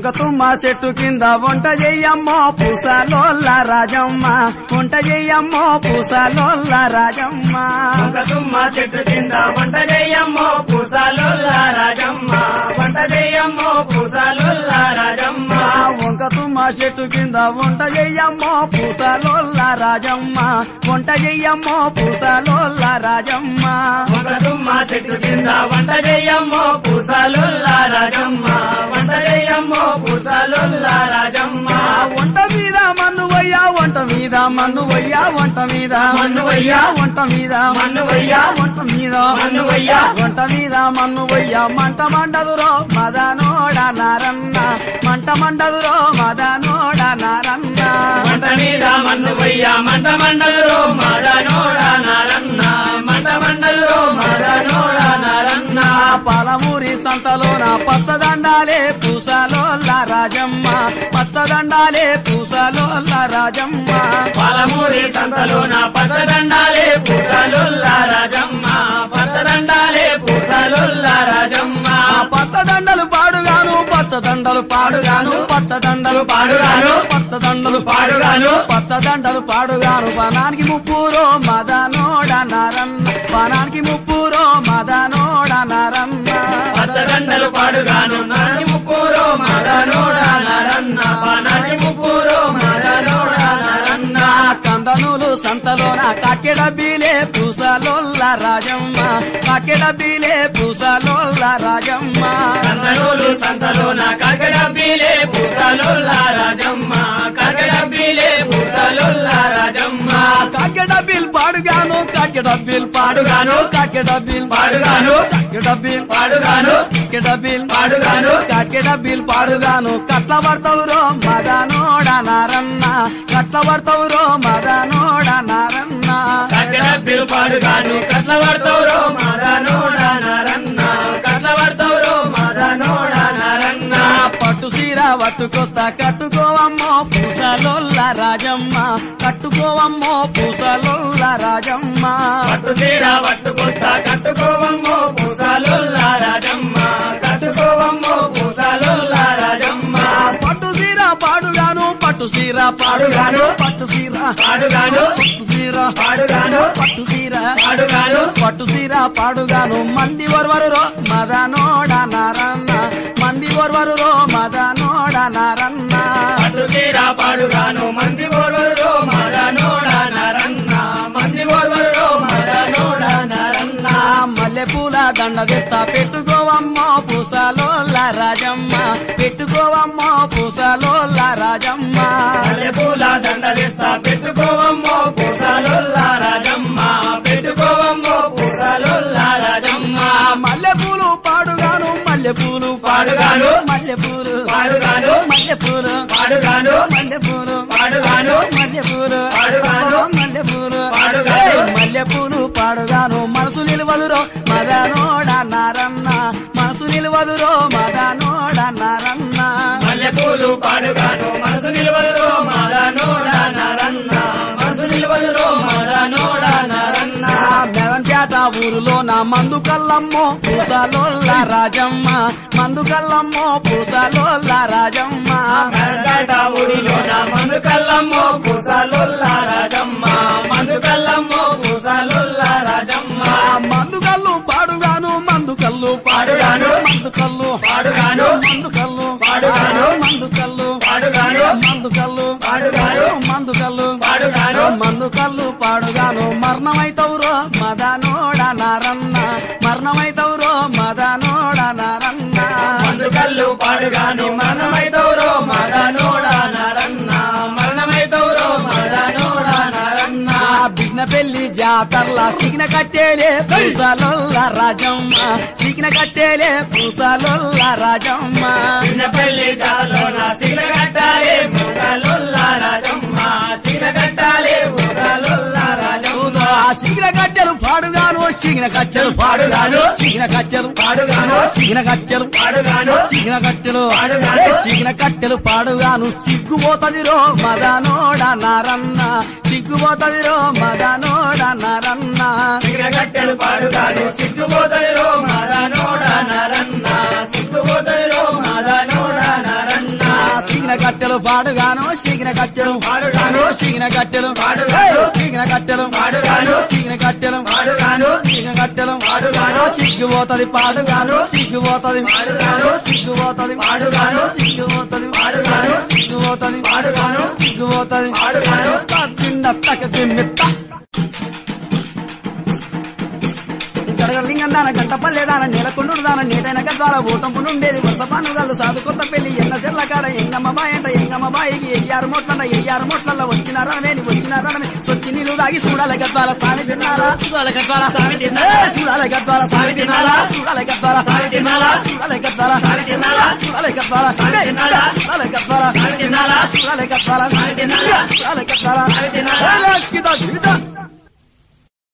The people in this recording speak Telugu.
వంక తుమ్మ చెట్టు కింద వంట చెయ్యమ్మో పూసలోల్ల రాజమ్మ వంట చెయ్యమ్మో పూసలోల్ల రాజమ్మ వంక తుమ్మ చెట్టు కింద వంట చెయ్యమ్మో పూసాలుల్ల రాజమ్మ వంట చెయ్యమ్మో పూసాలుల్ల రాజమ్మ వంక తుమ్మ చెట్టు కింద వంట చెయ్యమ్మో పూసలోల్ల రాజమ్మ వంట చెయ్యమ్మో పూసలోల్ల రాజమ్మ వంక తుమ్మ చెట్టు కింద వంట చెయ్యమ్మో పూసాలుల్ల రాజమ్మ వంట చెయ్యమ్మో పూసాలుల్ల రాజమ్మ వంట మీద మన్ను వయ్యా వంట మీద మన్ను వయ్యా వంట మీద మన్ను వయ్యా. వంట మీద మన్ను వయ్యా. వంట మీద మన్ను వయ్యా. వంట మీద మన్ను వయ్యా మంట మండదురో మదనోడ నారన్న మంట మండదురో మదనోడ నారన్న మంట మీద మన్ను వయ్యా మంట మండలురో మదనోడ నారన్న మంట మండలురో మదనోడ నారన్న పాలమూరి సంతలోన పచ్చదండాలే పూసలోల్ల రాజమ్మ పచ్చదండాలే పూసలోల్ల రాజమ్మ పాలమూరి సంతలోన పచ్చదండాలే పూసలుల్ల రాజమ్మ పచ్చదండాలే పూసలుల్ల రాజమ్మ పచ్చదండలు పాడుగాను పచ్చదండలు పాడుగాను పచ్చదండలు పాడుగాను. పచ్చదండలు పాడుగాను. పచ్చదండలు పాడుగాను పనానికి ముప్పురో మదనోడ నారన్న పనానికి ముప్పురో మదనోడ నారన్న పచ్చదండలు పాడుగాను నాని ముప్పూరో మదనోడ నారన్న పానాని ముప్పూరో మదనోడ నారన్న కందనులు సంతలోన కాకెడ బీలే పూసలోల్ల రాజమ్మ కాకెడ బీలే పూసలోల్ల రాజమ్మ కన్నడోలు సంతలోన కగడబ్బిలే పూసలుల్ల రాజమ్మ కగడబ్బిలే పూసలుల్ల రాజమ్మ కాకెడ బిల్ పాడుగాను కాకెడ బిల్ పాడుగాను కాకెడ బిల్ పాడుగాను. కాకెడ బిల్ పాడుగాను కాకెడ బిల్ పాడుగాను కాకెడ బిల్ పాడుగాను కట్ల పడతావురో మదనోడ నారన్న కట్ల పడతావురో మదనోడ నారన్న కగడబ్బిలు పాడుగాను కట్ల పడతావురో మదనోడ నారన్న కట్ల పడతావురో మదనోడ నారన్న పట్టు సీర పట్టుకొస్తా కట్టుకోవమ్మో పూసలోల్ల రాజమ్మ కట్టుకోవమ్మో పూసలోల్ల రాజమ్మ పట్టు చీర పట్టుకొస్తా కట్టుకోవమ్మో పూసలుల్ల రాజమ్మ కట్టుకోవమ్మో పూసలుల్ల రాజమ్మ పట్టు సీర పాడుగాను పట్టు సీర పాడుగాను పట్టు సీర పాడుగాను పట్టు సీర పాడుగాను పట్టు సీర పాడుగాను పట్టు సీర పాడుగాను మంది ఒర్వరురో మదనోడ నారన్న మంది ఒర్వరురో మదనోడ నారన్న పట్టు చీర పాడుగాను మంది ఓర్వరులో మదనోడ నరన్న మంది ఓర్వరులో మదనోడ నరన్న మల్లె పూల దండ తెస్తా పెట్టుకోవమ్మో పూసలోల్ల రాజమ్మ పెట్టుకోవమ్మో పూసలోల్ల రాజమ్మ పూల దండలిస్తా పెట్టుకోవమ్మో పూసలుల్ల రాజమ్మ పెట్టుకోవమ్మో పూసలుల్ల రాజమ్మ మల్లె పూలు పాడుగాను మల్లె పూలు పాడుగాను. మల్లె పూలు పాడుగాను. మల్లె పూలు పాడుగాను మల్లె పూలు పాడుగాను మల్లె పూలు పాడుగాను. మల్లె పూలు పాడుగాను. మల్లె పూలు పాడుగాను మనసు నిలవదురో మదనోడ నారన్న మనసు నిలవదురో మదనోడ నారన్న మల్లెపూలు పాడుగాను మనసు నిలవదురో మదనోడ నరన్న మనసు నిలవదురో మదనోడ నరన్న మెదం చేట ఊరులో నా మందు కల్లమ్మో పూసలోల్ల రాజమ్మ మందు కల్లమ్మో పూసలోల్ల రాజమ్మ మెరగట ఊరిలోన మందు కల్లమ్మో పూసలుల్ల రాజమ్మ మందు కల్లమ్మో పూసలుల్ల రాజమ్మ మందు కల్లు పాడుగాను మందు కల్లు పాడుగాను. మందు కల్లు పాడుగాను. మందు కల్లు పాడుగాను. మందు కల్లు పాడుగాను. మందు కల్లు పాడుగాను. మందు కల్లు పాడుగాను. మందు కల్లు పాడుగాను మరణమైతవురో మదనోడ నారన్న మరణమైతవురో మదనోడ నారన్న మందు కల్లు పాడుగాను మరణమైతవురో మదనోడ నరన్న మరణమైతవురో మదనోడ నరన్న బిగ్న పెళ్లి జాతర్ల సిగ్న కట్టేలే పూసలోల్ల రాజమ్మ సిగ్న కట్టేలే పూసలోల్ల రాజమ్మ చిన్న పెళ్లి చాలోన సిగ కట్టాలే పూసలుల్ల రాజమ్మ సిగ కట్టాలే పూసలుల్ల రాజమ్మ ఆ సిగ్న కట్టెలు పాడుగాను సిగ్న కట్టెలు పాడుగాను. సిగ్న కట్టెలు పాడుగాను. సిగ్న కట్టెలు పాడుగాను. సిగ్న కట్టెలు పాడుగాను. సిగ్న కట్టెలు పాడుగాను సిగ్గుపోతదిరో మదనోడ నారన్న సిగ్గుపోతదిరో మదనోడ నారన్న సిగ కట్టెలు పాడుగాను సిగ్గుపోతదిరో మదనోడ నరన్న సిగ్గుపోతదిరో మదనోడ నరన్న పాడుగాను చీకిన కట్టెలు పాడుగాను చీకిన కట్టెలు పాడుగాను చీకిన కట్టెలు పాడుగాను చీకిన కట్టెలు పాడుగాను చీకిన కట్టెలు పాడుగాను సిగ్గుపోతది పాడుగాను సిగ్గుపోతది పాడుగాను సిగ్గుపోతది పాడుగాను సిగ్గుపోతది పాడుగాను సిగ్గుపోతది పాడుగాను సిగ్గుపోతది పాడుగాను చిన్న తగ్గ మిత్త గడగలింగందాన గంటపల్లేదాన నేలకొండుదాన నీటైన గద్వాల ఊటంపు నుండేది వరుస పానుగాలు సాధు కొత్త పెళ్లి ఎన్న చెర్ల కాడ ఎంగమ్మ బాయ్ అంట ఎంగమ్మ బాయికి ఎయ్యారు మొట్లంట ఎయ్యారు మొట్లల్లో వచ్చినారనమేని వచ్చినారనమే సొచ్చి నీళ్ళు దాగి చూడాలి గద్వాల సామి తిన్నారా చూడాలి గద్వాల సామి ఏ, తిన్నారా చూడాలి గద్వాల సామి తిన్నారా చూడాలి గద్వాల సామి తిన్నారా చూడాలి గద్వాల సామి తిన్నారా చూడాలి గద్వాల సామి తిన్నారా చూడాలి గద్వాల సామి తిన్నారా చూడాలి గద్వాల సామి తిన్నారా చూడాలి గద్వాల సామి తిన్నారా ఏ, లక్కిద గిద.